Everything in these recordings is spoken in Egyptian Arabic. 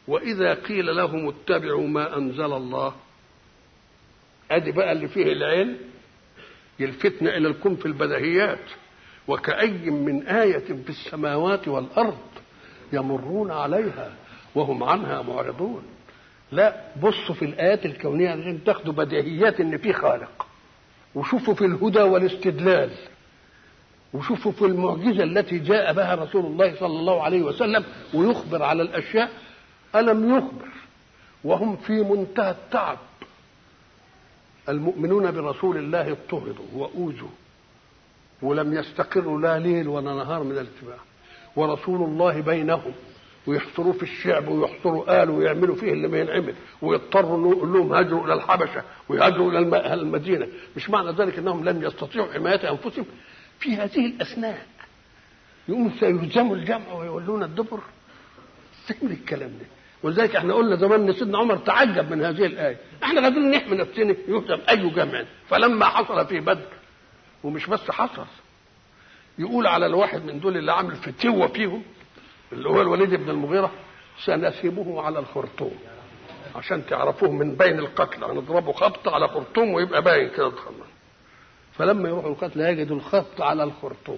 وإذا قيل لهم اتبعوا ما أنزل الله أدي بقى اللي فيه العلم يلفتنا إلى الكون في البديهيات وكأي من آية في السماوات والأرض يمرون عليها وهم عنها معرضون لا بصوا في الآيات الكونية عشان تاخدوا بديهيات إن في خالق وشوفوا في الهدى والاستدلال وشوفوا في المعجزة التي جاء بها رسول الله صلى الله عليه وسلم ويخبر على الأشياء ألم يخبر وهم في منتهى التعب المؤمنون برسول الله اضطهدوا وأوذوا ولم يستقروا لا ليل ولا نهار من الاتباع ورسول الله بينهم ويحصروه في الشعب ويحصروا آل ويعملوا فيه اللي ما ينعمل ويضطروا نقول لهم هاجروا إلى الحبشة ويهاجروا إلى المدينة مش معنى ذلك أنهم لم يستطيعوا حماية أنفسهم في هذه الأثناء يقوم سيلزموا الجمع ويولون الدبر استكمل الكلام ده ولذلك احنا قلنا زمان ان سيدنا عمر تعجب من هذه الايه احنا قادرين نحمي نفسنا يهزم اي جمع فلما حصل في بدر ومش بس حصل يقول على الواحد من دول اللي عامل فتوه فيهم اللي هو الوليد بن المغيره سنسيبه على الخرطوم عشان تعرفوه من بين القتلى هنضربه خبط على خرطوم ويبقى باين كده اتخلص فلما يروحوا القتلى يجدوا الخط على الخرطوم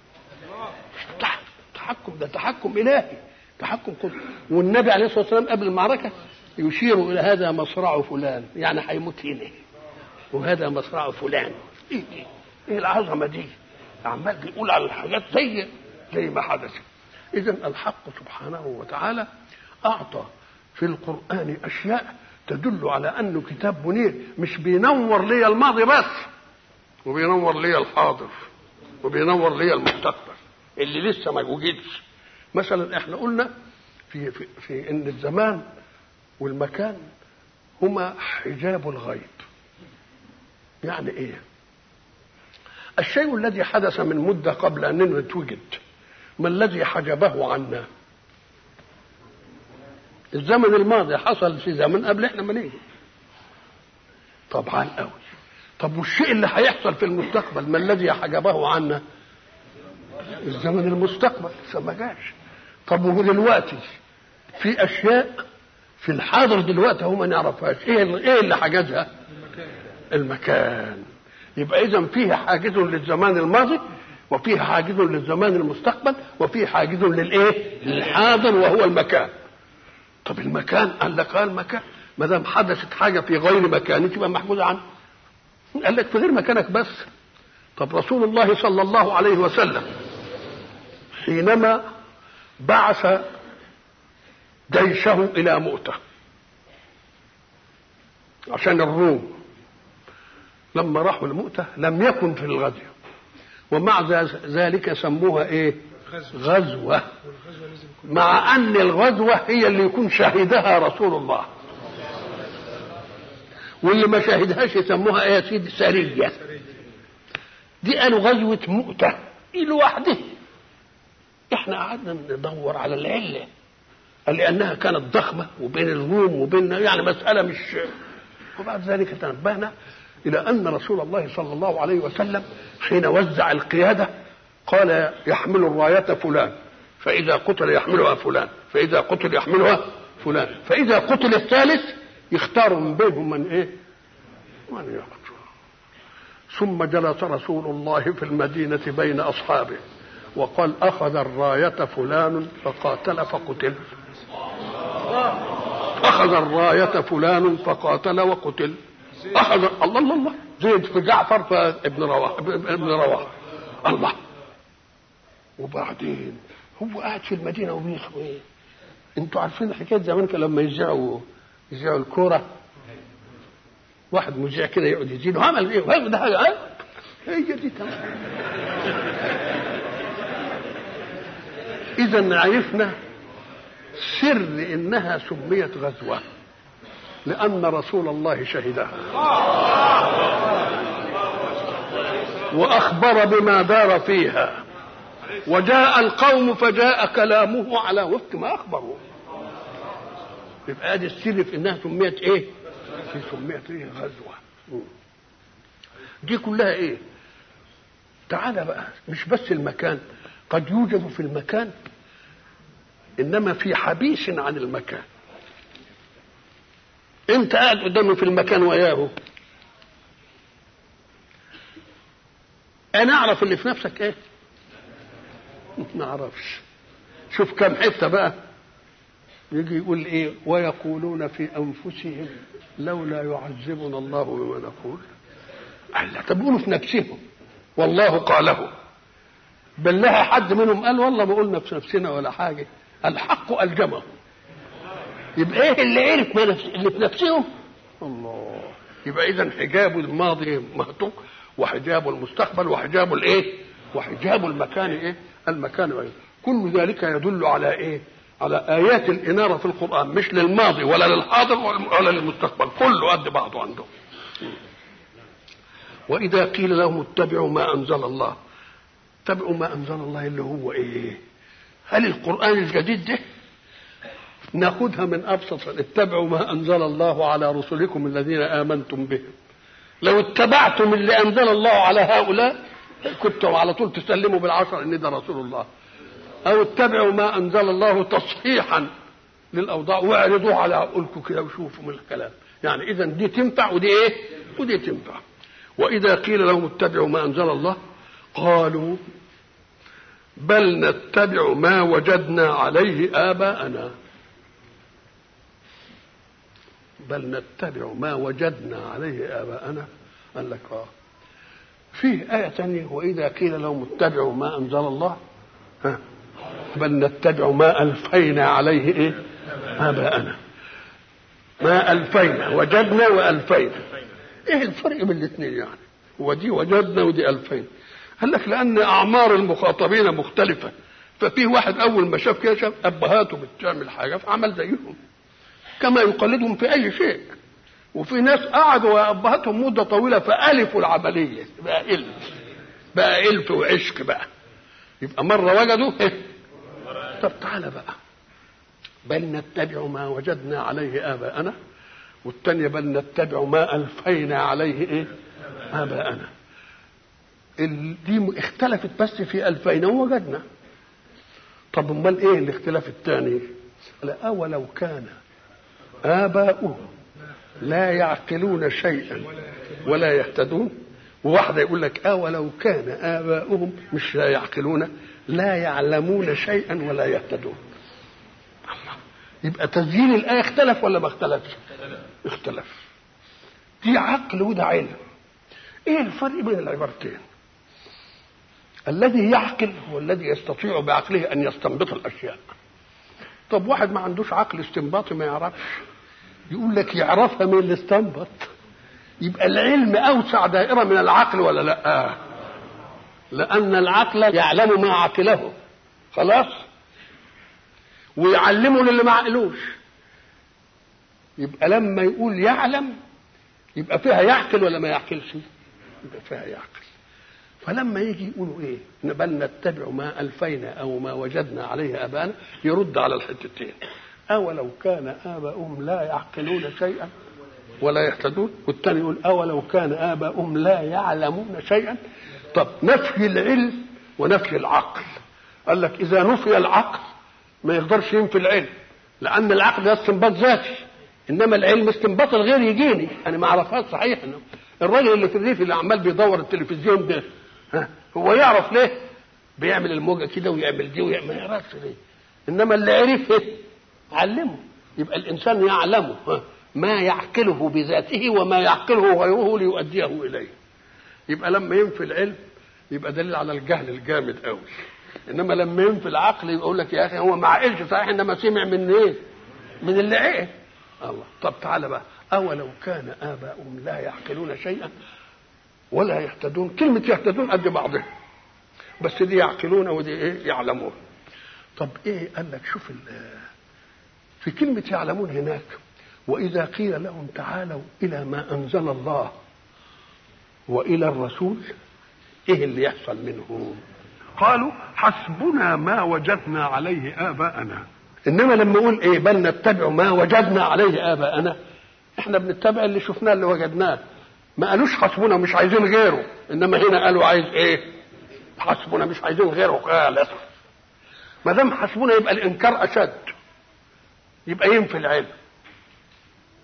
تحكم ده تحكم الهي تحكم قدر والنبي عليه الصلاه والسلام قبل المعركه يشير الى هذا مصرع فلان يعني هيموت هنا وهذا مصرع فلان ايه دي؟ ايه العظمه دي؟ عمال بيقول على الحاجات زي زي ما حدثت اذا الحق سبحانه وتعالى اعطى في القران اشياء تدل على انه كتاب منير مش بينور لي الماضي بس وبينور لي الحاضر وبينور لي المستقبل اللي لسه ما وجدش مثلا احنا قلنا في, في, في ان الزمان والمكان هما حجاب الغيب يعني ايه الشيء الذي حدث من مدة قبل أن نتوجد ما الذي حجبه عنا الزمن الماضي حصل في زمن قبل احنا ما نيجي طبعا قوي طب والشيء اللي هيحصل في المستقبل ما الذي حجبه عنا الزمن المستقبل لسه ما جاش طب وهو دلوقتي في اشياء في الحاضر دلوقتي هو ما نعرفهاش ايه ايه اللي حجزها المكان يبقى اذا فيه حاجز للزمان الماضي وفيه حاجز للزمان المستقبل وفيه حاجز للايه للحاضر وهو المكان طب المكان قال لك قال مكان ما دام حدثت حاجه في غير مكانك يبقى محجوزه عنه قال لك في غير مكانك بس طب رسول الله صلى الله عليه وسلم حينما بعث جيشه الى مؤته عشان الروم لما راحوا المؤته لم يكن في الغزو ومع ذلك سموها ايه غزوه مع ان الغزوه هي اللي يكون شهدها رسول الله واللي ما شهدهاش يسموها ايه يا سيدي سريه دي قالوا غزوه مؤته دي لوحدها احنا قعدنا ندور على العله لانها كانت ضخمه وبين الروم وبين يعني مساله مش وبعد ذلك تنبهنا الى ان رسول الله صلى الله عليه وسلم حين وزع القياده قال يحمل الرايه فلان فاذا قتل يحملها فلان فاذا قتل يحملها فلان فاذا قتل الثالث يختار من بينهم من ايه من يقتل ثم جلس رسول الله في المدينه بين اصحابه وقال اخذ الرايه فلان فقاتل فقتل اخذ الرايه فلان فقاتل وقتل اخذ الله الله الله زيد في جعفر فابن رواح ابن رواح الله وبعدين هو قاعد في المدينه وبيخبر ايه انتوا عارفين حكايه زمان كان لما يذيعوا يذيعوا الكوره واحد مذيع كده يقعد يزيد عمل ايه وهي ده حاجه هي دي تمام اذا عرفنا سر انها سميت غزوه لان رسول الله شهدها واخبر بما دار فيها وجاء القوم فجاء كلامه على وفق ما اخبروا يبقى ادي السر في انها سميت ايه في سميت ايه غزوه دي كلها ايه تعالى بقى مش بس المكان قد يوجد في المكان انما في حبيس عن المكان انت قاعد قدامي في المكان وياه انا اعرف اللي في نفسك ايه ما اعرفش شوف كم حته بقى يجي يقول ايه ويقولون في انفسهم لولا يعذبنا الله بما نقول الله طب يقولوا في نفسهم والله قاله بل لها حد منهم قال والله ما قلنا في نفسنا ولا حاجه الحق الجمه يبقى ايه اللي عرف ما نفس اللي في نفسهم الله يبقى اذا حجاب الماضي مهتوك وحجاب المستقبل وحجاب الايه وحجاب المكان ايه المكان أيه؟ كل ذلك يدل على ايه على ايات الاناره في القران مش للماضي ولا للحاضر ولا للمستقبل كله قد بعضه عندهم واذا قيل لهم اتبعوا ما انزل الله اتبعوا ما انزل الله اللي هو ايه هل القران الجديد ده ناخذها من ابسط اتبعوا ما انزل الله على رسلكم الذين امنتم بهم لو اتبعتم اللي انزل الله على هؤلاء كنتم على طول تسلموا بالعشر ان ده رسول الله او اتبعوا ما انزل الله تصحيحا للاوضاع واعرضوا على عقولكم كده وشوفوا من الكلام يعني اذا دي تنفع ودي ايه ودي تنفع واذا قيل لهم اتبعوا ما انزل الله قالوا بل نتبع ما وجدنا عليه اباءنا بل نتبع ما وجدنا عليه آباءنا قال لك آه فيه آية ثانية وإذا قيل لهم اتبعوا ما أنزل الله ها بل نتبع ما ألفينا عليه إيه آباءنا ما ألفينا وجدنا وألفينا إيه الفرق بين الاثنين يعني ودي وجدنا ودي ألفين قال لك لأن أعمار المخاطبين مختلفة ففي واحد أول ما شاف كده شاف أبهاته بتعمل حاجة فعمل زيهم كما يقلدهم في اي شيء وفي ناس قعدوا وابهاتهم مده طويله فالفوا العمليه بقى الف بقى الف وعشق بقى يبقى مره وجدوا طب تعالى بقى بل نتبع ما وجدنا عليه اباءنا والثانيه بل نتبع ما الفينا عليه ايه اباءنا دي اختلفت بس في الفينا ووجدنا طب امال ايه الاختلاف الثاني لا اولو كان آباؤهم لا يعقلون شيئا ولا يهتدون وواحدة يقول لك أولو كان آباؤهم مش لا يعقلون لا يعلمون شيئا ولا يهتدون الله يبقى تسجيل الآية اختلف ولا ما اختلفش؟ اختلف دي عقل وده علم ايه الفرق بين العبارتين الذي يعقل هو الذي يستطيع بعقله ان يستنبط الاشياء طب واحد ما عندوش عقل استنباطي ما يعرفش يقول لك يعرفها من اللي استنبط يبقى العلم اوسع دائره من العقل ولا لا آه. لان العقل يعلم ما عقله خلاص ويعلمه للي ما عقلوش يبقى لما يقول يعلم يبقى فيها يعقل ولا ما يعقلش يبقى فيها يعقل فلما يجي يقولوا ايه بل نتبع ما الفينا او ما وجدنا عليه ابانا يرد على الحتتين اولو كان اباؤهم لا يعقلون شيئا ولا يهتدون والثاني يقول اولو كان اباؤهم لا يعلمون شيئا طب نفي العلم ونفي العقل قال لك اذا نفي العقل ما يقدرش ينفي العلم لان العقل ده استنباط ذاتي انما العلم استنباط الغير يجيني انا ما اعرفهاش صحيح الراجل اللي في الريف اللي عمال بيدور التلفزيون ده ها هو يعرف ليه بيعمل الموجه كده ويعمل دي ويعمل ما يعرفش ليه انما اللي عرف ايه علمه يبقى الانسان يعلم ما يعقله بذاته وما يعقله غيره ليؤديه اليه يبقى لما ينفي العلم يبقى دليل على الجهل الجامد قوي انما لما ينفي العقل يقول لك يا اخي هو ما عقلش صحيح انما سمع من ايه من اللي عقل الله طب تعالى بقى اولو كان اباؤهم لا يعقلون شيئا ولا يهتدون كلمة يهتدون قد بعضها بس دي يعقلون ودي ايه يعلمون طب ايه قال لك شوف في كلمة يعلمون هناك وإذا قيل لهم تعالوا إلى ما أنزل الله وإلى الرسول إيه اللي يحصل منهم قالوا حسبنا ما وجدنا عليه آباءنا إنما لما يقول إيه بل نتبع ما وجدنا عليه آباءنا إحنا بنتبع اللي شفناه اللي وجدناه ما قالوش حسبنا مش عايزين غيره انما هنا قالوا عايز ايه حسبنا مش عايزين غيره خالص ما دام حسبنا يبقى الانكار اشد يبقى ينفي العلم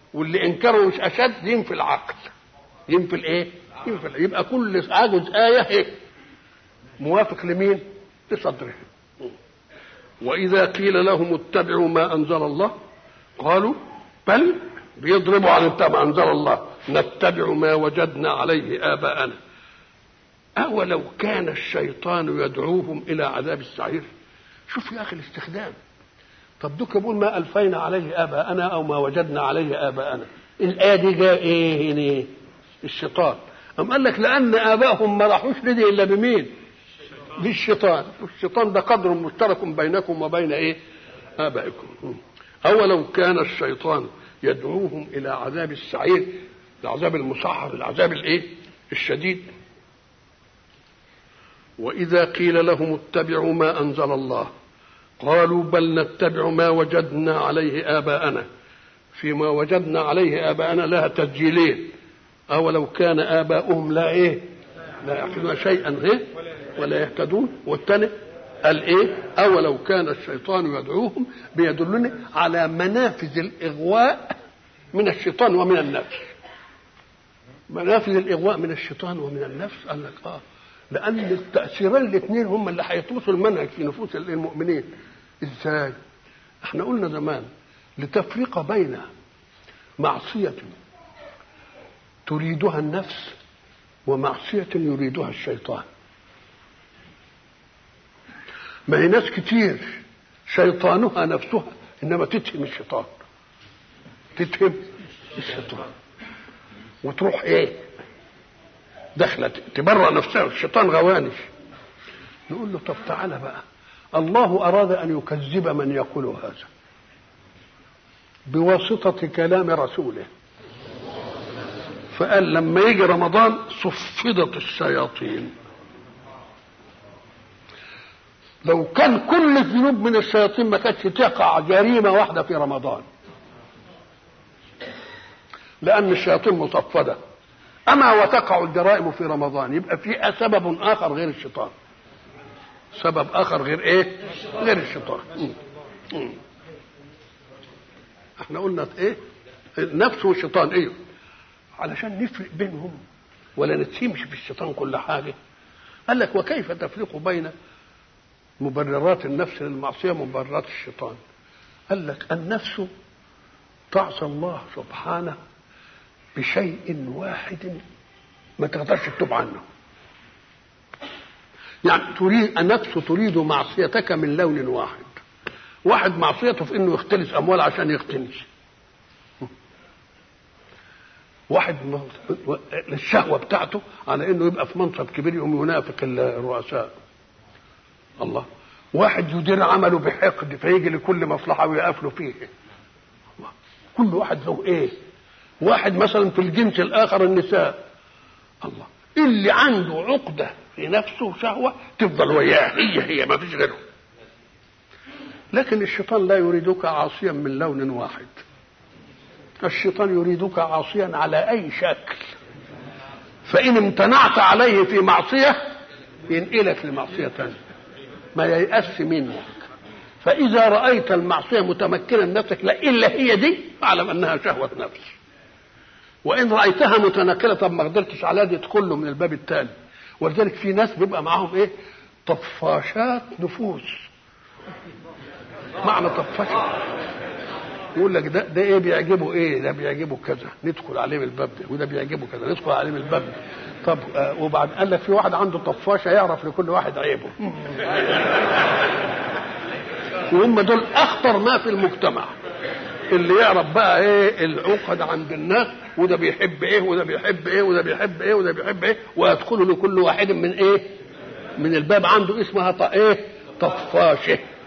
واللي انكره مش اشد ينفي العقل ينفي الايه ينفي يبقى كل عجز ايه هيك موافق لمين لصدره واذا قيل لهم اتبعوا ما انزل الله قالوا بل بيضربوا عن ما انزل الله نتبع ما وجدنا عليه اباءنا اولو كان الشيطان يدعوهم الى عذاب السعير شوف يا اخي الاستخدام طب دوك بيقول ما الفينا عليه اباءنا او ما وجدنا عليه اباءنا الايه دي جاء ايه هنا الشيطان أم قال لك لأن آبائهم ما راحوش لدي إلا بمين؟ بالشيطان، والشيطان ده قدر مشترك بينكم وبين إيه؟ آبائكم. أولو كان الشيطان يدعوهم إلى عذاب السعير العذاب المصحف العذاب الإيه؟ الشديد وإذا قيل لهم اتبعوا ما أنزل الله قالوا بل نتبع ما وجدنا عليه آباءنا فيما وجدنا عليه آباءنا لها تسجيلين أولو كان آباؤهم لا إيه لا يعقلون شيئا إيه ولا يهتدون والثاني قال إيه أولو كان الشيطان يدعوهم بيدلني على منافذ الإغواء من الشيطان ومن النفس منافذ الإغواء من الشيطان ومن النفس قال لك آه لأن التأثيرين الاثنين هم اللي هيطوسوا المنهج في نفوس المؤمنين إزاي؟ احنا قلنا زمان لتفريق بين معصية تريدها النفس ومعصية يريدها الشيطان ما هي ناس كتير شيطانها نفسها انما تتهم الشيطان تتهم الشيطان وتروح ايه داخله تبرأ نفسها الشيطان غوانش نقول له طب تعالى بقى الله اراد ان يكذب من يقول هذا بواسطه كلام رسوله فقال لما يجي رمضان صفدت الشياطين لو كان كل الذنوب من الشياطين ما كانتش تقع جريمة واحدة في رمضان لأن الشياطين مصفدة أما وتقع الجرائم في رمضان يبقى في سبب آخر غير الشيطان سبب آخر غير إيه؟ غير الشيطان احنا قلنا ايه؟ النفس والشيطان ايه؟ علشان نفرق بينهم ولا نتهمش في الشيطان كل حاجة قال لك وكيف تفرق بين مبررات النفس للمعصية ومبررات الشيطان قال لك النفس تعصى الله سبحانه بشيء واحد ما تقدرش تتوب عنه يعني تريد النفس تريد معصيتك من لون واحد واحد معصيته في انه يختلس اموال عشان يختلس واحد الشهوه بتاعته على انه يبقى في منصب كبير يقوم ينافق الرؤساء الله واحد يدير عمله بحقد فيجي لكل مصلحه ويقف له فيه الله. كل واحد له ايه واحد مثلا في الجنس الاخر النساء الله اللي عنده عقده في نفسه شهوه تفضل وياه هي هي ما فيش غيره لكن الشيطان لا يريدك عاصيا من لون واحد الشيطان يريدك عاصيا على اي شكل فان امتنعت عليه في معصيه ينقلك لمعصيه ثانيه ما ييأس منك فاذا رايت المعصيه متمكنه من نفسك لا الا هي دي فاعلم انها شهوه نفس وان رايتها متنكره طب ما قدرتش على دي تدخل من الباب التالي ولذلك في ناس بيبقى معاهم ايه طفاشات نفوس معنى طفاشات يقول لك ده ده ايه بيعجبه ايه ده بيعجبه كذا ندخل عليه من الباب ده وده بيعجبه كذا ندخل عليه من الباب ده طب آه وبعد قال لك في واحد عنده طفاشه يعرف لكل واحد عيبه وهم دول اخطر ما في المجتمع اللي يعرف بقى ايه العقد عند الناس وده بيحب ايه وده بيحب ايه وده بيحب ايه وده بيحب ايه ويدخل لكل واحد من ايه من الباب عنده اسمها ايه طفاشه